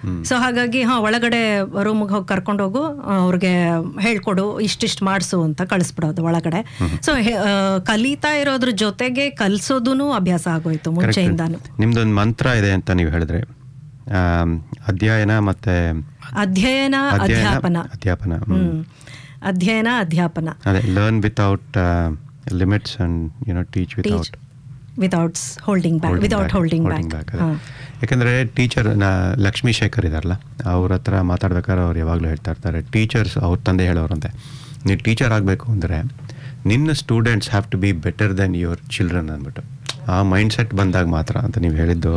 So ಹಾಗಾಗಿ ಹಾ ಒಳಗಡೆ ರೂಮ್ಗೆ ಹೋಗಿ ಕರ್ಕೊಂಡು ಹೋಗು ಅವ್ರಿಗೆ ಹೇಳ್ಕೊಡು ಇಷ್ಟಿಷ್ಟು ಮಾಡಿಸು ಅಂತ ಕಳಿಸ್ಬಿಡೋದು ಒಳಗಡೆ ಸೊ ಕಲಿತಾ ಇರೋದ್ರ ಜೊತೆಗೆ ಕಲಿಸೋದು ಅಭ್ಯಾಸ ಆಗೋಯ್ತು ಮುಂಚೆಯಿಂದಾನು ನಿಮ್ದೊಂದು ಮಂತ್ರ ಇದೆ ಅಂತ ನೀವು ಹೇಳಿದ್ರೆ ಆಮ್, ಅಧ್ಯಯನ ಮತ್ತೆ ಅಧ್ಯಯನ ಅಧ್ಯಾಪನ ಅಧ್ಯಾಪನ ಹ್ಮ್. ಹ್ಮ್ ಅಧ್ಯಯನ ಅಧ್ಯಾಪನ ಅದೇ learn without limits and you know teach without without holding back without holding back ಯಾಕಂದ್ರೆ ಟೀಚರ್ ಲಕ್ಷ್ಮೀ ಶೇಖರ್ ಇದಾರಲ್ಲ ಅವ್ರ ಹತ್ರ ಮಾತಾಡ್ಬೇಕಾದ್ರೆ ಅವ್ರು ಯಾವಾಗಲೂ ಹೇಳ್ತಾ ಇರ್ತಾರೆ ಟೀಚರ್ಸ್ ಅವ್ರ ತಂದೆ ಹೇಳೋರಂತೆ ನೀವು ಟೀಚರ್ ಆಗಬೇಕು ಅಂದರೆ ನಿನ್ನ students have to be better then your children ಅಂದ್ಬಿಟ್ಟು ಆ ಮೈಂಡ್ ಸೆಟ್ ಬಂದಾಗ ಮಾತ್ರ ಅಂತ ನೀವು ಹೇಳಿದ್ದು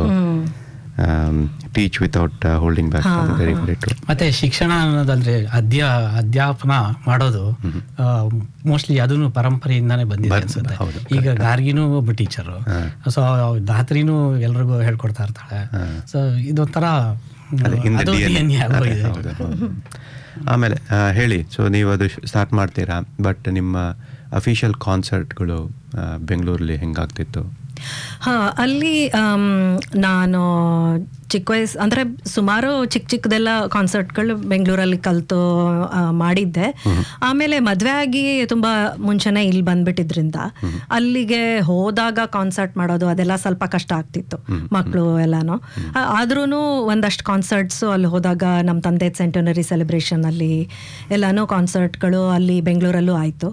teach without holding back very very true ಮತ್ತೆ ಶಿಕ್ಷಣ ಅನ್ನೋದಂದ್ರೆ ಅಧ್ಯ ಅಧ್ಯಾಪನ ಮಾಡೋದು ಮೋಸ್ಟ್ಲಿ ಅದನ್ನು ಪರಂಪರೆಯಿಂದಾನೇ ಬಂದಿದೆ ಬಂದ್- ಅನ್ಸುತ್ತೆ ಹೌದು, ಈಗ ಗಾರ್ಗಿನೂ ಒಬ್ಬ ಟೀಚರು ಸೊ ಧಾತ್ರಿನೂ ಎಲ್ರಿಗೂ ಹೇಳ್ಕೊಡ್ತಾ ಇರ್ತಾಳೆ ಸೊ ಇದೊಂಥರ ಅದೇ in the ಅದು DNA. DNA ಅದೇ, ಆಗೋಗಿದೆ. ಹೌದು, ಹೌದು. ಆಮೇಲೆ ಆ, ಹೇಳಿ ಸೊ ನೀವು ಅದು ಸ್ಟಾರ್ಟ್ ಮಾಡ್ತೀರಾ ಬಟ್ ನಿಮ್ಮ ಅಫಿಷಿಯಲ್ ಕಾನ್ಸರ್ಟ್ಗಳು ಬೆಂಗಳೂರಲ್ಲಿ ಹೆಂಗಾಗ್ತಿತ್ತು ಹಾ ಅಲ್ಲಿ ಆಮ್, ನಾನು ಚಿಕ್ಕ ವಯಸ್ಸು ಅಂದರೆ ಸುಮಾರು ಚಿಕ್ಕ ಚಿಕ್ಕದೆಲ್ಲ ಕಾನ್ಸರ್ಟ್ಗಳು ಬೆಂಗಳೂರಲ್ಲಿ ಕಲಿತು ಮಾಡಿದ್ದೆ ಆಮೇಲೆ ಮದುವೆ ಆಗಿ ತುಂಬ ಮುಂಚೆನೇ ಇಲ್ಲಿ ಬಂದ್ಬಿಟ್ಟಿದ್ರಿಂದ ಅಲ್ಲಿಗೆ ಹೋದಾಗ ಕಾನ್ಸರ್ಟ್ ಮಾಡೋದು ಅದೆಲ್ಲ ಸ್ವಲ್ಪ ಕಷ್ಟ ಆಗ್ತಿತ್ತು ಮಕ್ಕಳು ಎಲ್ಲಾನು ಆದ್ರೂ ಒಂದಷ್ಟು ಕಾನ್ಸರ್ಟ್ಸು ಅಲ್ಲಿ ಹೋದಾಗ ನಮ್ಮ ತಂದೆ ಸೆಂಟನರಿ ಸೆಲೆಬ್ರೇಷನ್ ಅಲ್ಲಿ ಎಲ್ಲಾನು ಕಾನ್ಸರ್ಟ್ಗಳು ಅಲ್ಲಿ ಬೆಂಗಳೂರಲ್ಲೂ ಆಯಿತು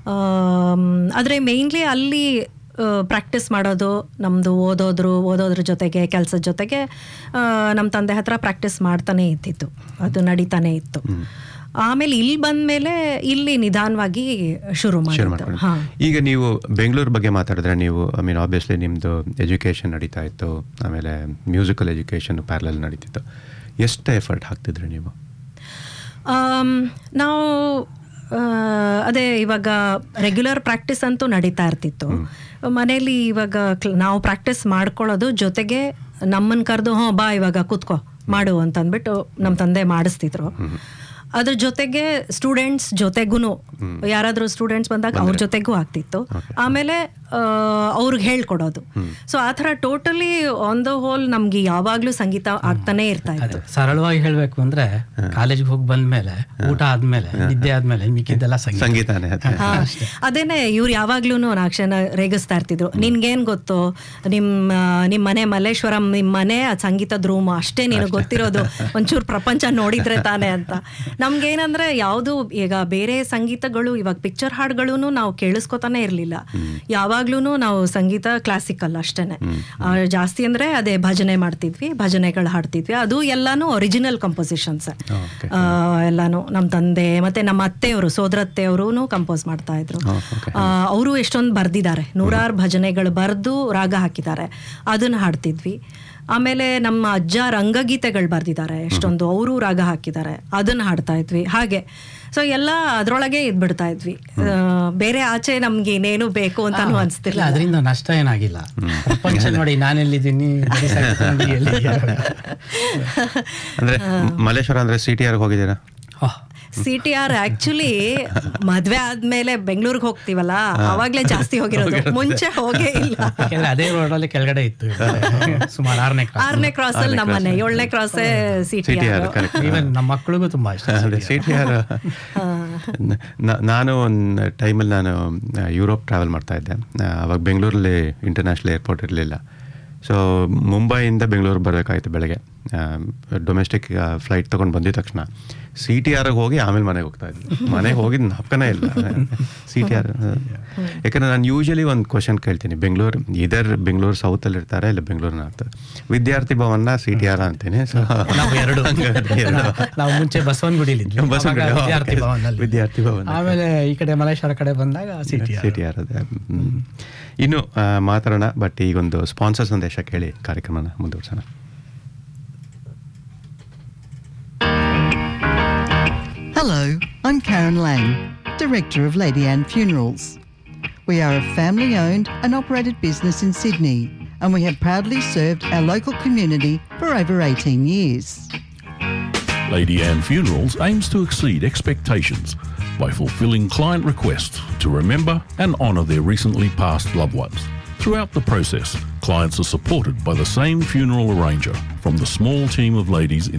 ಆದರೆ ಮೇಯ್ನ್ಲಿ ಅಲ್ಲಿ ಪ್ರಾಕ್ಟೀಸ್ ಮಾಡೋದು ನಮ್ಮದು ಓದೋದ್ರು ಓದೋದ್ರ ಜೊತೆಗೆ ಕೆಲಸದ ಜೊತೆಗೆ ನಮ್ಮ ತಂದೆ ಹತ್ರ ಪ್ರಾಕ್ಟೀಸ್ ಮಾಡ್ತಾನೆ ಇದ್ದಿತ್ತು ಅದು ನಡೀತಾನೆ ಇತ್ತು ಆಮೇಲೆ ಇಲ್ಲಿ ಬಂದ್ಮೇಲೆ ಇಲ್ಲಿ ನಿಧಾನವಾಗಿ ಶುರು ಶೇರ್ ಮಾಡಿದ್ದು ಮಾಡ್ಕೊಂಡು ಹಾ ಈಗ ನೀವು ಬೆಂಗಳೂರು ಬಗ್ಗೆ ಮಾತಾಡಿದ್ರೆ ನೀವು ಐ ಮೀನ್ ಆಬ್ವಿಯಸ್ಲಿ ನಿಮ್ಮದು ಎಜುಕೇಷನ್ ನಡೀತಾ ಇತ್ತು ಆಮೇಲೆ ಮ್ಯೂಸಿಕಲ್ ಎಜುಕೇಷನ್ ಪ್ಯಾರಲಲ್ ನಡೀತಿತ್ತು ಎಷ್ಟು ಎಫರ್ಟ್ ಹಾಕ್ತಿದ್ರಿ ನೀವು ಆಮ್, ನಾವು ಆ, ಅದೇ ಇವಾಗ ರೆಗ್ಯುಲರ್ ಪ್ರಾಕ್ಟೀಸ್ ಅಂತೂ ನಡೀತಾ ಇರ್ತಿತ್ತು ಮನೇಲಿ ಇವಾಗ ಕ್ಲ- ನಾವು ಪ್ರಾಕ್ಟೀಸ್ ಮಾಡ್ಕೊಳ್ಳೋದು ಜೊತೆಗೆ ನಮ್ಮನ್ನು ಕರೆದು ಹ್ಞೂ ಬಾ ಇವಾಗ ಕೂತ್ಕೋ ಮಾಡು ಅಂತ ಅಂದ್ಬಿಟ್ಟು ನಮ್ಮ ತಂದೆ ಮಾಡಿಸ್ತಿದ್ರು ಅದ್ರ ಜೊತೆಗೆ ಸ್ಟೂಡೆಂಟ್ಸ್ ಜೊತೆಗೂ ಯಾರಾದರೂ ಸ್ಟೂಡೆಂಟ್ಸ್ ಬಂದಾಗ ಅವ್ರ ಜೊತೆಗೂ ಆಗ್ತಿತ್ತು ಆಮೇಲೆ ಅವ್ರಿಗೆ ಹೇಳ್ಕೊಡೋದು ಸೊ ಆ ಥರ ಟೋಟಲಿ ಆನ್ ದ ಹೋಲ್ ನಮ್ಗೆ ಯಾವಾಗಲೂ ಸಂಗೀತ ಆಗ್ತಾನೆ ಇರ್ತಾ ಇತ್ತು ಅದು ಸರಳವಾಗಿ ಹೇಳ್ಬೇಕು ಅಂದ್ರೆ ಕಾಲೇಜ್ಗೆ ಹೋಗಿ ಬಂದ್ಮೇಲೆ ಊಟ ಆದ್ಮೇಲೆ ನಿದ್ದೆ ಆದ್ಮೇಲೆ ಮಿಕ್ಕಿದ್ದೆಲ್ಲ ಸಂಗೀತ ಸಂಗೀತನೇ ಅದು. ಹಾ, ಅದೇನೆ ಇವ್ರು ಯಾವಾಗ್ಲೂ ನಾಕ್ಷನ ರೇಗಿಸ್ತಾ ಇರ್ತಿದ್ರು ನಿನ್ಗೇನ್ ಗೊತ್ತು ನಿಮ್ಮ ನಿಮ್ ಮನೆ ಮಲ್ಲೇಶ್ವರಂ ನಿಮ್ ಮನೆ ಆ ಸಂಗೀತದ ರೂಮ್ ಅಷ್ಟೇ ನಿನಗೆ ಗೊತ್ತಿರೋದು ಒಂಚೂರು ಪ್ರಪಂಚ ನೋಡಿದ್ರೆ ತಾನೆ ಅಂತ ನಮ್ಗೇನಂದ್ರೆ ಯಾವುದು ಈಗ ಬೇರೆ ಸಂಗೀತಗಳು ಇವಾಗ ಪಿಕ್ಚರ್ ಹಾಡುಗಳು ನಾವು ಕೇಳಿಸ್ಕೊತಾನೆ ಇರ್ಲಿಲ್ಲ ಯಾವಾಗ್ಲೂ ನಾವು ಸಂಗೀತ ಕ್ಲಾಸಿಕಲ್ ಅಷ್ಟೇನೆ ಆ, ಜಾಸ್ತಿ ಅಂದ್ರೆ ಅದೇ ಭಜನೆ ಮಾಡ್ತಿದ್ವಿ ಭಜನೆಗಳು ಹಾಡ್ತಿದ್ವಿ ಅದು ಎಲ್ಲಾನು ಒರಿಜಿನಲ್ ಕಂಪೋಸಿಷನ್ಸ್ Okay. ಎಲ್ಲಾನು ನಮ್ಮ ತಂದೆ ಮತ್ತೆ ನಮ್ಮ ಅತ್ತೆಯವರು ಸೋದರತ್ತೆಯವರು ಕಂಪೋಸ್ ಮಾಡ್ತಾ ಇದ್ರು ಅವರು ಎಷ್ಟೊಂದು ಬರ್ದಿದ್ದಾರೆ ನೂರಾರು ಭಜನೆಗಳು ಬರೆದು ರಾಗ ಹಾಕಿದ್ದಾರೆ ಅದನ್ನ ಹಾಡ್ತಿದ್ವಿ ಆಮೇಲೆ ನಮ್ಮ ಅಜ್ಜ ರಂಗಗೀತೆಗಳು ಬರ್ದಿದ್ದಾರೆ ಎಷ್ಟೊಂದು ಅವರು ರಾಗ ಹಾಕಿದ್ದಾರೆ ಅದನ್ನ ಹಾಡ್ತಾ ಇದ್ವಿ ಹಾಗೆ ಸೊ ಎಲ್ಲ ಅದ್ರೊಳಗೆ ಇದ್ಬಿಡ್ತಾ ಇದ್ವಿ ಆ, ಬೇರೆ ಆಚೆ ನಮ್ಗೆ ಇನ್ನೇನು ಬೇಕು ಅಂತಾನು ಇಲ್ಲ ಅನ್ಸ್ತಿರ್ಲಿಲ್ಲ ಅದರಿಂದ ನಷ್ಟ ಏನಾಗಿಲ್ಲ ಪ್ರಪಂಚ ನೋಡಿ ನಾನೆಲ್ಲಿದ್ದೀನಿ ಬರೀ ಸಂಗೀತ ನೋಡಿ ಎಲ್ಲಿದ್ಯಾ? ಅಂದ್ರೆ ಮಲ್ಲೇಶ್ವರ ಅಂದ್ರೆ ಸಿ ಟಿ ಆರ್ ಹೋಗಿದ್ದೀರಾ oh, C T R actually ಮದ್ವೆ ಆದ್ಮೇಲೆ ಬೆಂಗಳೂರಿಗೆ ಹೋಗ್ತೀವಲ್ಲ ಅವಾಗ್ಲೇ ಜಾಸ್ತಿ ಹೋಗಿರೋದು ಮುಂಚೆ ಹೋಗೇ ಇಲ್ಲ ಯಾಕೆಂದ್ರೆ ಅದೇ ರೋಡಲ್ಲಿ ಕೆಳಗಡೆ ಇತ್ತು ಸುಮಾರು ಆರನೇ ಕ್ಲಾಸ್ ಆರನೇ ಕ್ರಾಸ್ ಅಲ್ಲಿ ನಮ್ಮ ಮನೆ ಏಳನೇ cross C T C T R R correct even ನಮ್ಮ ಮಕ್ಕಳಿಗೂ ತುಂಬಾ ಇಷ್ಟ ಅದೇ ಸಿ ಟಿ ಆರ್ ನಾನು ಒಂದು ಟೈಮಲ್ಲಿ ನಾನು ಯುರೋಪ್ ಟ್ರಾವೆಲ್ ಮಾಡ್ತಾ ಇದ್ದೆ ಆ, ಅವಾಗ ಬೆಂಗಳೂರಲ್ಲಿ ಇಂಟರ್ನ್ಯಾಷನಲ್ ಏರ್ಪೋರ್ಟ್ ಇರಲಿಲ್ಲ ಸೊ ಮುಂಬೈಯಿಂದ ಬೆಂಗಳೂರು ಬರಬೇಕಾಯ್ತು ಬೆಳಗ್ಗೆ ಡೊಮೆಸ್ಟಿಕ್ ಫ್ಲೈಟ್ ತೊಗೊಂಡು ಬಂದಿದ ತಕ್ಷಣ ಸಿ ಟಿ ಆರ್ಗೆ ಹೋಗಿ ಆಮೇಲೆ ಮನೆಗೆ ಹೋಗ್ತಾ ಇದ್ದೆ ಮನೆಗೆ ಹೋಗಿದ್ದು ನಾಪ್ಕನೇ ಇಲ್ಲ ಸಿ ಟಿ ಆರ್ ಯಾಕಂದ್ರೆ ನಾನು ಯೂಶಲಿ ಒಂದು ಕ್ವಶನ್ ಕೇಳ್ತೀನಿ ಬೆಂಗಳೂರು ಇದರ್ ಬೆಂಗಳೂರು ಸೌತಲ್ಲಿ ಇರ್ತಾರೆ ಇಲ್ಲ Bengaluru north Vidyarthi Bhavan C T R ಅಂತೀನಿ ಸೊ ನಾವು ಎರಡು ನಾವು ಮುಂಚೆ ಬಸವನಗುಡಿಲಿ ಇದ್ವಿ ಬಸವನಗುಡಿ, ಅವಾಗ ಓ, ವಿದ್ಯಾರ್ಥಿ okay. ಭವನಲ್ಲಿ ವಿದ್ಯಾರ್ಥಿ ಭವನ. ಆಮೇಲೆ ಈ ಕಡೆ ಮಲೇಶ್ವರ ಕಡೆ ಬಂದಾಗ ಸಿಟಿ ಸಿಟಿ ಅದೇ ಇನ್ನು ಆ, ಮಾತಾಡೋಣ ಬಟ್ ಈಗೊಂದು ಸ್ಪಾನ್ಸರ್ ಸಂದೇಶ ಕೇಳಿ ಕಾರ್ಯಕ್ರಮನ ಮುಂದುವರ್ಸೋಣ Hello, I'm Karen Lang, Director of Lady Anne Funerals. We are a family owned and operated business in Sydney, and we have proudly served our local community for over 18 years. Lady Anne Funerals aims to exceed expectations by fulfilling client requests to remember and honour their recently passed loved ones. Throughout the process, clients are supported by the same funeral arranger from the small team of ladies